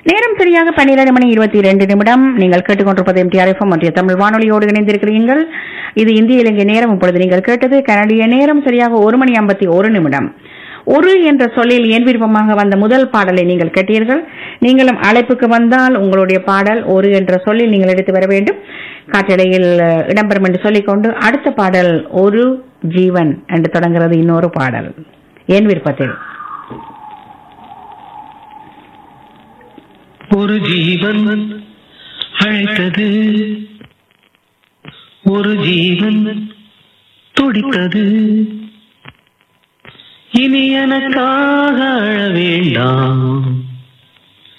நேரம் சரியாக பன்னிரண்டு மணி இருபத்தி இரண்டு நிமிடம் நீங்கள் கேட்டுக்கொண்டிருப்பது எம்டிஆர் எஃப்எம் மத்திய தமிழ் வானொலியோடு இணைந்திருக்கிறீர்கள் இது இந்திய இலங்கை நேரம் இப்பொழுது நீங்கள் கேட்டது கனடிய நேரம் சரியாக ஒரு மணி ஐம்பத்தி ஒரு நிமிடம் ஒரு என்ற சொல்லில் என் விருப்பமாக வந்த முதல் பாடலை நீங்கள் கேட்டீர்கள் நீங்களும் அழைப்புக்கு வந்தால் உங்களுடைய பாடல் ஒரு என்ற சொல்லில் நீங்கள் எடுத்து வர வேண்டும் காற்றடையில் அஹ், இடம்பெறும் என்று சொல்லிக்கொண்டு அடுத்த பாடல் ஒரு ஜீவன் என்று தொடங்குகிறது இன்னொரு பாடல் என் விருப்பத்தில் ஒரு ஜீவன் அழைத்தது ஒரு ஜீவன் துடித்தது இனி எனக்காக அழ வேண்டாம்